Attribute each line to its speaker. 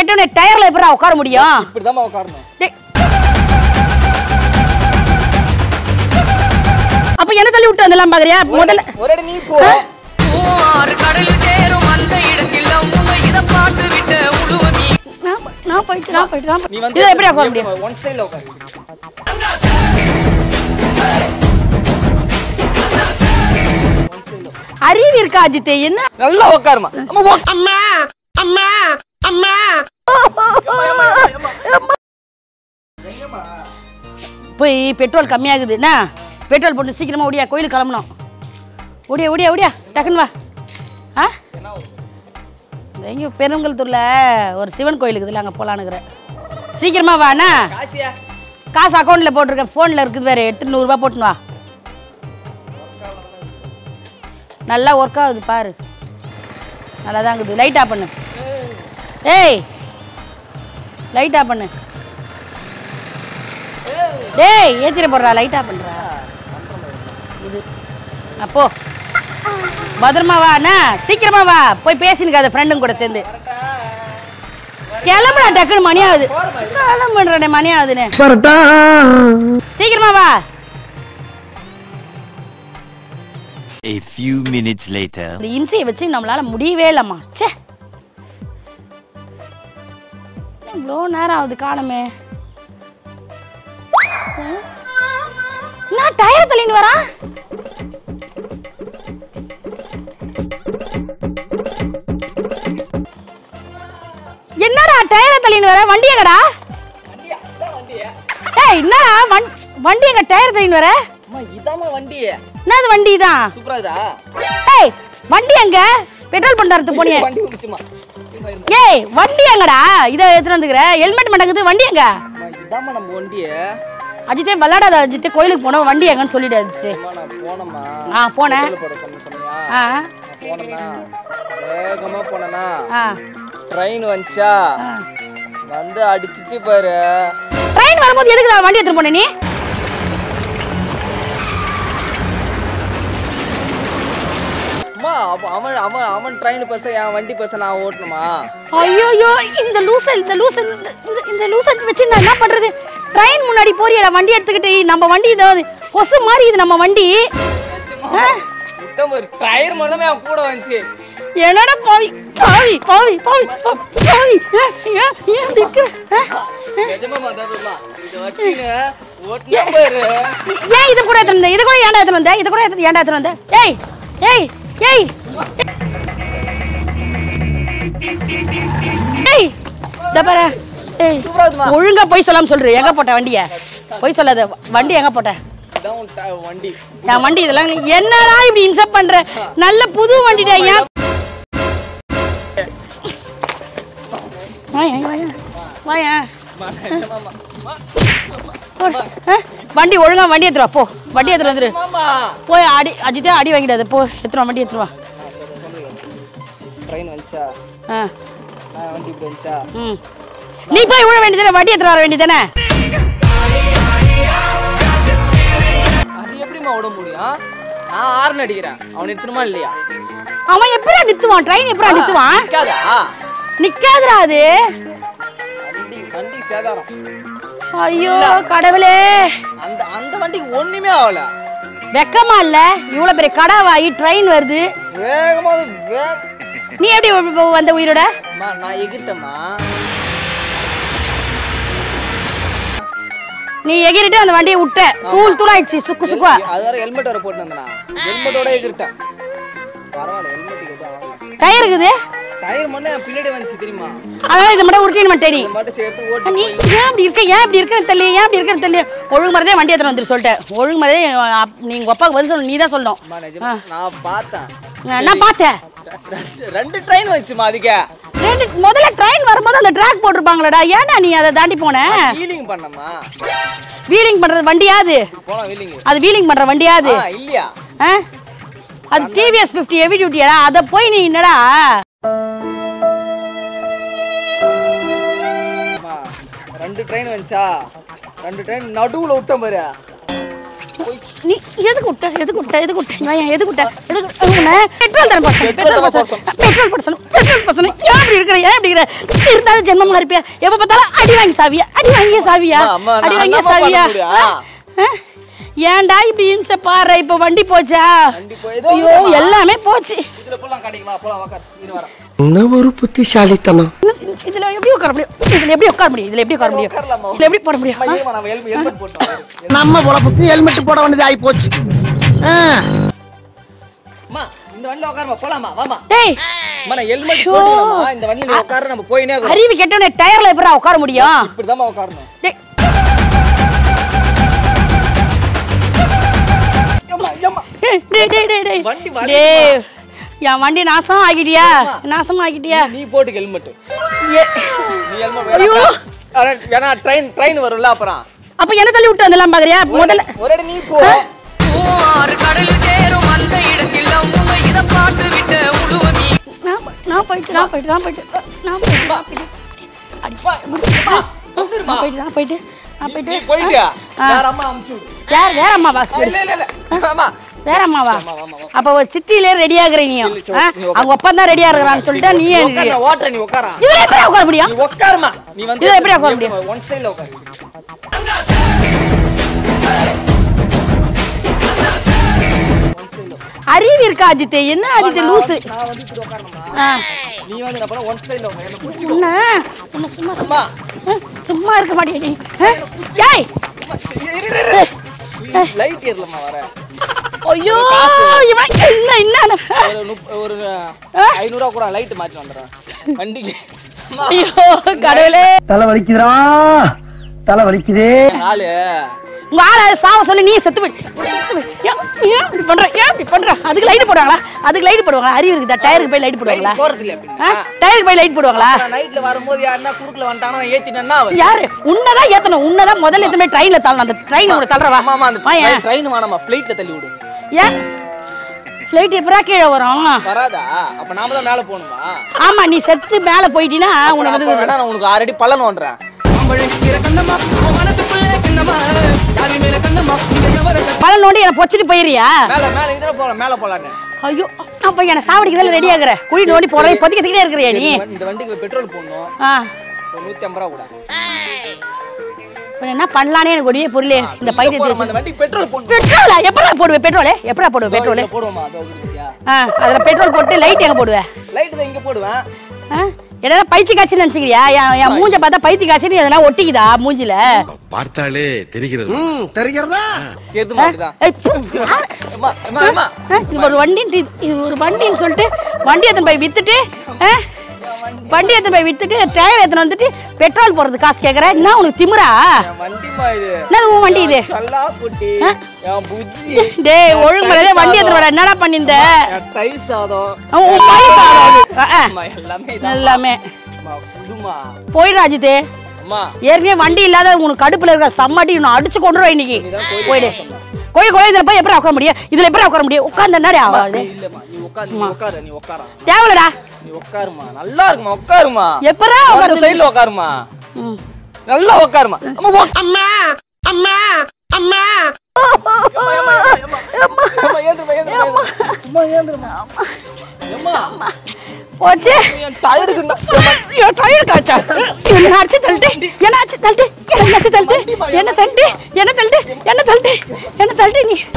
Speaker 1: கட்டிட்டு டயர்ல எப்படா உட்கார முடியும்
Speaker 2: இப்படிதாம்மா உட்காரணும்
Speaker 1: டேய். அப்ப என்ன தள்ளி விட்டு வந்துடலாம் பாக்குறியா முதல்ல
Speaker 2: ஒரு அடி நீ போ
Speaker 3: ஆறு கடலில் சேரும் அந்த இடத்தில் அவங்க இத பாட்டு விட்ட உழுவ நீ
Speaker 1: நான் போ- நான் போயிட்டு நான் போயிட்டு நான்
Speaker 2: நீ
Speaker 1: போயிட்டு.
Speaker 2: வந்து
Speaker 1: இதை எப்படி உட்கார முடியும்
Speaker 2: ஒன் சைடுல உட்காரு
Speaker 1: அறிவு இருக்கா அஜித் என்ன
Speaker 2: நல்லா உட்காருமா அம்மா உக்-
Speaker 1: போய் பெட்ரோல் கம்மியாகுது என்ன பெட்ரோல் போட்டு சீக்கிரமா ஓடியா கோயிலுக்கு கிளம்பணும் ஓடியா ஓடியா ஓடியா டக்குன்னு வா ஆ எங்கே பெருங்கல்தூரில் ஒரு சிவன் கோயில் இருக்குதுல்ல அங்கே போகலான்னுக்குறேன் சீக்கிரமா வா அண்ணா
Speaker 2: காசியா
Speaker 1: காசு அக்கௌண்ட்டில் போட்டிருக்கேன் ஃபோனில் இருக்குது வேறு எடுத்து நூறுரூவா போட்டுன்னு வா நல்லா ஒர்க் ஆகுது பாரு நல்லா தான் இருக்குது லைட் ஆஃப் பண்ணு ஏய் லைட் ஆஃப் பண்ணு டேய் ஏத்திர போடுறா லைட் ஆஃப் பண்ணுறா இது அப்போ பத்திரமா வா அண்ணா சீக்கிரமா வா போய் பேசினுக்காத ஃப்ரெண்டுங்க கூட சேர்ந்து கிளம்புடா டக்குன்னு மணி ஆகுது கிளம்புன்றே மணி ஆகுதுன்னு சீக்கிரமா வா
Speaker 4: A few minutes later.
Speaker 1: இந்த இம்சையை வச்சு நம்மளால முடியவே இல்லைம்மா ச்சே இவ்வளோ நேரம் ஆகுது காலமே நான் டயர் தள்ளின்னு வரான் என்னடா டயரை தள்ளின்னு வர வண்டி எங்கடா
Speaker 2: வண்டியா இதான் வண்டியா
Speaker 1: ஏய் என்னடா வண்- வண்டி எங்க டயர் தள்ளின்னு வர
Speaker 2: அம்மா இதாம்மா வண்டி
Speaker 1: என்னது வண்டி தான்
Speaker 2: சூப்பரா இதா
Speaker 1: ஏய் வண்டி எங்க பெட்ரோல் பண்றது போனியே
Speaker 2: வண்டி விட்டுச்சுமா
Speaker 1: ஏய் வண்டி எங்கடா இதை எடுத்துட்டு வந்துக்கிற ஹெல்மெட் மாட்டேங்குது வண்டி எங்க
Speaker 2: அம்மா இதாம்மா நம்ம வண்டியே
Speaker 1: அஜித்தே விளாடாத அஜித்தே கோயிலுக்கு போனோம் வண்டி எங்கன்னு சொல்லிடு அஜித்தே
Speaker 2: அம்மா நான் போனம்மா
Speaker 1: ஆ போனேன்
Speaker 2: பெட்ரோல் போட சொன்ன சொன்னியா
Speaker 1: ஆ
Speaker 2: நான் போனேன்னா வேகமா போனேன்னா
Speaker 1: ஆ
Speaker 2: ட்ரெயின் வந்துச்சா
Speaker 1: ஆ.
Speaker 2: வந்து அடிச்சிச்சு பாரு
Speaker 1: ட்ரெயின் வரும்போது எதுக்கு நான் வண்டி எடுத்துட்டு போனே நீ
Speaker 2: அம்மா அவ- அவன் அவன் அவன் ட்ரெயின் பஸ் என் வண்டி பஸ் நான் ஓட்டணுமா
Speaker 1: ஐயோயோ இந்த லூசல் இந்த லூசல் இந்த- இந்த- இந்த லூசல் வச்சு நான் என்ன பண்றது ட்ரெயின் முன்னாடி போறியடா வண்டி எடுத்துக்கிட்டு நம்ம வண்டி இதாவது கொசு மாதிரி இது நம்ம வண்டி ஆ?
Speaker 2: சுத்தம் ஒரு டயர் மட்டுமே அவன் கூட வந்துச்சு
Speaker 1: என்னடா பாவி பாவி பாவி பாவி பா- பாவி ஏன் ஏன் ஏன் இப்படி இருக்கிற ஆ?
Speaker 2: நிஜமா மதமா இதை வச்சுன்னு ஓட்டினா பாரு
Speaker 1: ஏன் இது கூட எடுத்துட்டு வந்த இது கூட ஏன்டா எடுத்துட்டு வந்த இது கூட எடுத்து ஏன்டா எடுத்துட்டு வந்த ஏய் ஏய் ஏய் ஏய் இந்த பாரு ஏய்
Speaker 2: சூப்பரா இருக்குமா
Speaker 1: ஒழுங்கா போய் சொல்லாம சொல்று எங்க போட்ட வண்டிய போய் சொல்லாத வண்டி எங்க போட்ட
Speaker 2: இதான் உன் ட- வண்டி
Speaker 1: என் வண்டி இதெல்லாம் நீ என்னடா இப்படி இன்சப் பண்ற நல்ல புது வண்டிடா ஏன் வாயா வாயா வாயா
Speaker 2: அம்மா, நிஜமாம்மா. அம்மா,
Speaker 1: போடு. ஆ? வண்டி ஒழுங்கா வண்டி எடுத்துரு வா, போ வண்டி எடுத்துட்டு வந்துரு
Speaker 2: அம்மா.
Speaker 1: போய் அடி அஜித்தே அடி வாங்கிடாத போ எடுத்துரு வா, வண்டி எடுத்துரு வா
Speaker 2: ட்ரெயின் வந்துச்சா
Speaker 1: ஆ
Speaker 2: நான் வண்டி இப்படி வந்துச்சா
Speaker 1: ம் நீ போய் விழ வேண்டியதானே வண்டி எடுத்துட்டு வர வேண்டியதானே
Speaker 2: அது எப்படிம்மா விட முடியும் நான் ஆறுன்னு அடிக்கிறேன் அவன் நிறுத்தணுமா இல்லையா
Speaker 1: அவன் எப்படா நிறுத்துவான் ட்ரெயின் எப்படா நிறுத்துவான்
Speaker 2: நிக்காதா
Speaker 1: நிக்காதுடா அது
Speaker 2: வண்டி வண்டி சேதாரம்
Speaker 1: ஐயோ கடவுளே
Speaker 2: அந்த அந்த வண்டிக்கு ஒண்ணுமே ஆகல
Speaker 1: வெக்கமா இல்ல இவ்வளவு பெரிய கடாவாயி ட்ரெயின் வருது
Speaker 2: வேகமா வந்து வேக
Speaker 1: நீ எப்படி வ- வ- வந்த உயிரோட
Speaker 2: அம்மா நான் எகிட்டம்மா
Speaker 1: நீ எகிரிட்டு அந்த வண்டியை விட்ட தூள் தூளாயிடுச்சு சுக்கு சுக்குவா
Speaker 2: அது வரை ஹெல்மெட் வர போட்டு வந்தேனா ஹெல்மெட்டோட எகிரிட்டேன் பரவாயில்ல ஹெல்மெட் எதுவும் ஆகல
Speaker 1: டயர் இருக்குது
Speaker 2: டயர் மட்டும் என் பின்னாடி வந்துச்சு தெரியுமா
Speaker 1: அதனால இதை மட்டும் உருட்டின் மாட்டே நீ
Speaker 2: இதை மட்டும் சேர்த்து ஓட்டி
Speaker 1: நீ ஏன் அப்படி இருக்க ஏன் இப்படி இருக்கிற தெரியல ஏன் இப்படி இருக்கிற தெரியல ஒழுங்கு மரதே வண்டி எடுத்துட்டு வந்துரு சொல்லிட்டேன் ஒழுங்கு மரதே நீங்க அப்பாவுக்கு பதில் சொல்லணும் நீ தான் சொல்லணும்
Speaker 2: அம்மா நிஜமா நான் பார்த்தேன்
Speaker 1: நான் என்ன பார்த்தேன்
Speaker 2: ரெண்டு- ரெண்டு ட்ரெயின் வந்துச்சுமா அதுக்கு
Speaker 1: ரெண்டு முதல்ல ட்ரெயின் வரும்போது அந்த ட்ராக் போட்டிருப்பாங்களடா ஏன்டா நீ அதை தாண்டி போன
Speaker 2: வீலிங் பண்ணம்மா
Speaker 1: வீலிங் பண்றது வண்டியாது
Speaker 2: போலாம் வீலிங்
Speaker 1: அது வீலிங் பண்ற வண்டியாது
Speaker 2: ஆ இல்லையா
Speaker 1: ஆ? அது டிவிஎஸ் ஃபிஃப்டி ஹெவி டியூட்டியாடா அதை போய் நீ என்னடா
Speaker 2: அம்மா ரெண்டு ட்ரெயின் வந்துச்சா ரெண்டு ட்ரெயின் நடுவுல விட்டேன் பாரு
Speaker 1: நீ எதுக்கு விட்ட எதுக்கு விட்ட எதுக்கு விட்ட நான் ஏன் எதுக்கு விட்ட எதுக்கு உன்னை பெட்ரோல் தர பசங்க பெட்ரோல் பசங்க பெட்ரோல் பசங்க பெட்ரோல் பசங்க ஏன் இப்படி இருக்கிற ஏன் இப்படி இருக்கிற இருந்தாலும் ஜென்மமா இருப்பியா எப்ப பார்த்தாலும் அடி வாங்கி சாவியா அடி வாங்கிய சாவியா
Speaker 2: அம்மா, அம்மா,
Speaker 1: அடி
Speaker 2: நான்
Speaker 1: வாங்கிய
Speaker 2: என்னம்மா
Speaker 1: சாவியா
Speaker 2: பண்ண முடியும்?
Speaker 1: ஆ? ஆ? ஏன்டா இப்படி இம்சை பாரு இப்ப வண்டி போச்சா
Speaker 2: வண்டி போய் ஏதோ
Speaker 1: ஐயோ எல்லாமே போச்சு
Speaker 2: இதுல போலாம் கிடைக்குமா போலாம் உக்கார் இரு வரேன்
Speaker 5: என்ன ஒரு புத்திசாலித்தனம்
Speaker 1: இதுல எப்படி உட்கார முடியும் இதுல எப்படி உட்கார முடியும் இதுல எப்படி உட்கார முடியும்
Speaker 2: உட்காரலாமா?
Speaker 1: இதுல எப்படி போட முடியும்
Speaker 2: அம்மா
Speaker 1: ஆ?
Speaker 2: ஏமா நம்ம ஹெல்மெட் ஹெல்மெட் போட்டோம்
Speaker 5: நம்ம பொழப்புக்கு ஹெல்மெட் போட வேண்டியது ஆகி போச்சு
Speaker 2: அம்மா இந்த வண்டில உட்காருமா போலாமா வாமா
Speaker 1: டேய்
Speaker 2: அம்மா நான் ஹெல்மெட்
Speaker 1: ஷோ.
Speaker 2: போட்டுக்கலாமா இந்த வண்டில நீ உட்காரு நம்ம போயினே இருக்கோம்
Speaker 1: அறிவு கெட்டவனே டயர்ல எப்படா உட்கார முடியும்
Speaker 2: இப்படிதாம்மா உட்காரணும்
Speaker 1: டேய்
Speaker 2: ஏம்மா ஏம்மா
Speaker 1: டேய் டேய் டேய் டேய் டேய்
Speaker 2: வண்டி வலிக்குமா?
Speaker 1: டேய் என் வண்டி நாசம் ஆக்கிட்டியா நாசம் ஆக்கிட்டியா
Speaker 2: நீ போட்டு ஹெல்மெட்
Speaker 1: ஏ,
Speaker 2: நீ ஹெல்மெட்
Speaker 1: ஐயோ.
Speaker 2: ஏன்னா ட்ரெயின் ட்ரெயின் வரும்ல அப்புறம்
Speaker 1: அப்ப என்ன தள்ளி விட்டு வந்துடலாம் பாக்குறியா முதல்ல
Speaker 2: ஒரு அடி நீ போ
Speaker 3: ஆறு கடலில் சேரும் அந்த இடத்தில் உங்க இத பாட்டு விட்ட உழுவ மீ
Speaker 1: நான் போ- நான் போயிட்டு நான் போயிட்டு நான் போயிட்டு நான் போயிட்டு நான் போயிட்டு அடி,
Speaker 2: அம்மா, அம்மா, வந்துருமா.
Speaker 1: நான் போயிட்டு நான் போயிட்டு நான்
Speaker 2: நீ
Speaker 1: போயிட்டு
Speaker 2: போயிட்டியா
Speaker 1: ஆ.
Speaker 2: வேற அம்மா அமுச்சு விடு.
Speaker 1: யார் வேற அம்மாவா
Speaker 2: ஆ, இல்ல இல்ல இல்ல ஆமா
Speaker 1: வேற அம்மாவா
Speaker 2: ஆமா, ஆமா, ஆமா.
Speaker 1: அப்ப ஒரு சித்தியிலே ரெடி ஆகுற நீயும்
Speaker 2: இல்ல,
Speaker 1: ஆ?
Speaker 2: நீ உட்காரு.
Speaker 1: அவங்க ஒப்பம் தான் ரெடியா இருக்கிறான்னு சொல்லிட்டு நீ
Speaker 2: நீ
Speaker 1: ஏன்
Speaker 2: உட்காரு, நான் ஓட்டுறேன், நீ உட்காரா
Speaker 1: இதுல எப்படி உட்கார முடியும்
Speaker 2: நீ உட்காருமா நீ வந்து
Speaker 1: இதுல எப்படி உட்கார முடியும்?
Speaker 2: ஒன் சைடுல உட்காரு
Speaker 1: அறிவு இருக்கா அஜித் என்ன அஜித் லூசு
Speaker 2: நான் வந்து இப்படி உட்காரணுமா
Speaker 1: ஆ.
Speaker 2: நீ வந்து என்ன பண்ண ஒன் சைடுல உட்காரு என்ன புடிச்சு
Speaker 1: உன்னை உன்னை சும்மா இருக்க-
Speaker 2: அம்மா
Speaker 1: ஆ, சும்மா இருக்க மாட்டியா நீ ஆ? ஏய்
Speaker 2: லைட் ஏறலம்மா வர
Speaker 1: ஐயோ இவன் என்ன என்ன
Speaker 2: ஒரு முப்ப- ஒரு ஐநூறு ரூபா கூட லைட் மாத்தி வந்துடுறேன் வண்டிக்கு அம்மா,
Speaker 1: ஐயோ கடவுளே
Speaker 5: தலை வலிக்குதுடா தலை வலிக்குதே
Speaker 2: என் ஆளு
Speaker 1: உங்க ஆளை சாவ சொல்லி நீ செத்து போய் செத்து போய். ஏன் ஏன் இப்படி பண்ற ஏன் இப்படி பண்ற அதுக்கு லைட் போடுவாங்களா அதுக்கு லைட் போடுவாங்களா அறிவு இருக்குதா டயருக்கு போய் லைட் போடுவாங்களா
Speaker 2: போறது இல்ல
Speaker 1: ஆ? டயருக்கு போய் லைட் போடுவாங்களா
Speaker 2: நான் நைட்ல வரும்போது யாருன்னா குறுக்குல வந்துட்டாங்கன்னா நான் ஏத்திட்டேன்னா அவரு
Speaker 1: யாரு உன்னதான் ஏத்தணும் உன்னதான் முதல்ல எத்தனை ட்ரெயின்ல தள்ளணும் அந்த ட்ரெயின் உங்களை தள்ளுறவா
Speaker 2: ஆமா ஆமா அந்த
Speaker 1: வாயேன்.
Speaker 2: ட்ரெயின் வேணாமா ஃப்ளைட்ல தள்ளி விடு
Speaker 1: ஏன் ஃப்ளைட் எப்பரா கீழே வரும்
Speaker 2: வராதா அப்ப நாம தான் மேல போகணுமா
Speaker 1: ஆமா நீ செத்து மேல போயிட்டீன்னா உனக்கு
Speaker 2: அப்ப
Speaker 1: வந்து
Speaker 2: வேணா நான் உனக்கு ஆல்ரெடி பலன் ஓன்றேன்
Speaker 1: பல நோண்டி என்ன பொச்சிட்டு போயிறியா
Speaker 2: மேல மேல இதுல போலாம் மேல போலான்னு
Speaker 1: ஐயோ அப்ப என்ன சாவடிக்கிறதுல ரெடி ஆகுற குழி நோண்டி போற பொதிக்கிறதுக்கிட்டே இருக்கிறியா நீ
Speaker 2: இந்த வண்டிக்கு பெட்ரோல் போடணும்
Speaker 1: ஆ
Speaker 2: ஒரு நூத்தி ஐம்பது ரூபா கூட
Speaker 1: இப்ப என்ன பண்ணலானே எனக்கு ஒரே பொருளே இந்த பைத்தியத்தை
Speaker 2: போறோமா,
Speaker 1: வச்சு
Speaker 2: அந்த வண்டிக்கு பெட்ரோல் போடணும்
Speaker 1: பெட்ரோலா எப்படா போடுவேன் பெட்ரோலு எப்படா போடுவேன் பெட்ரோலு
Speaker 2: இதுல போடுவோமா அதோ இருக்கியா
Speaker 1: ஆ அதில் பெட்ரோல் போட்டு லைட் எங்க போடுவேன்
Speaker 2: லைட் தான் இங்க போடுவேன்
Speaker 1: ஆ என்ன பைத்தி காய்ச்சின்னு நினச்சிக்கிறியா என் என் மூஞ்ச பார்த்தா பைத்தி காய்ச்சின்னு எதனா ஒட்டிக்குதா மூஞ்சில
Speaker 6: பார்த்தாலே தெரிகிறது
Speaker 5: ம் தெரிகிறதா
Speaker 2: எது மாதிரிதான்
Speaker 1: ஏய், ப்பு.
Speaker 2: அம்மா அம்மா அம்மா
Speaker 1: ஆ, இது ஒரு வண்டின்ட்டு இது- இது ஒரு வண்டின்னு சொல்லிட்டு வண்டி எடுத்துன்னு போய் வித்துட்டு ஆ? வண்டி எடுத்துன்னு போய் வித்துட்டு டயர் எடுத்துன்னு வந்துட்டு பெட்ரோல் போடுறது காசு கேட்குற என்ன உனக்கு திமிரா
Speaker 2: என் வண்டிமா இது
Speaker 1: என்னது உன் வண்டி இது
Speaker 2: சல்லா குட்டி
Speaker 1: ஆ?
Speaker 2: என் புஜ்ஜி
Speaker 1: டேய் ஒழுங்கு மரியாதை வண்டி எடுத்துட்டு வர என்னடா பண்ணிருந்த
Speaker 2: என் தயிர் சாதம்
Speaker 1: உன் வயசு ஆகாது. ஆ, ஆ.
Speaker 2: அம்மா எல்லாமே இதான்.
Speaker 1: எல்லாமே
Speaker 2: அம்மா குடுமா
Speaker 1: போயிடு அஜித்து
Speaker 2: அம்மா
Speaker 1: ஏற்கனவே வண்டி இல்லாத உனக்கு கடுப்புல இருக்க சம்மடி நான் அடிச்சு கொண்டுருவேன் இன்னைக்கு
Speaker 2: நீதான் கோயிலுக்கு
Speaker 1: போயிடு
Speaker 2: போக சொன்ன.
Speaker 1: கோயில் கோயில் இதுல போய் எப்படி உட்கார முடியும் இதுல எப்படி உட்கார முடியும் உட்கார்ந்த என்னடி ஆகாது
Speaker 2: இல்லம்மா நீ உட்காரு நீ உட்காரு நீ உட்காரா
Speaker 1: தேவலடா
Speaker 2: நீ உட்காருமா நல்லா இருக்குமா உட்காருமா
Speaker 1: எப்படா
Speaker 2: அந்த
Speaker 1: உட்கார்ந்து
Speaker 2: சைடுல உட்காருமா
Speaker 1: ம்.
Speaker 2: நல்லா உட்காருமா அம்மா உக்-
Speaker 5: அம்மா அம்மா அம்மா
Speaker 2: அம்மா ஏந்திருமா ஏந்திருமா அம்மா ஏந்திருமா அம்மா
Speaker 1: போச்சு
Speaker 2: என் டயருக்கு என்ன-
Speaker 1: என் டயர் காய்ச்சா என்ன அடிச்சு தள்ளிட்டு என்ன அடிச்சு தள்ளிட்டு என்ன அடிச்சு தள்ளிட்டு என்ன தள்ளிட்டு என்ன தள்ளிட்டு என்ன தள்ளிட்டு என்ன தள்ளிட்டு நீ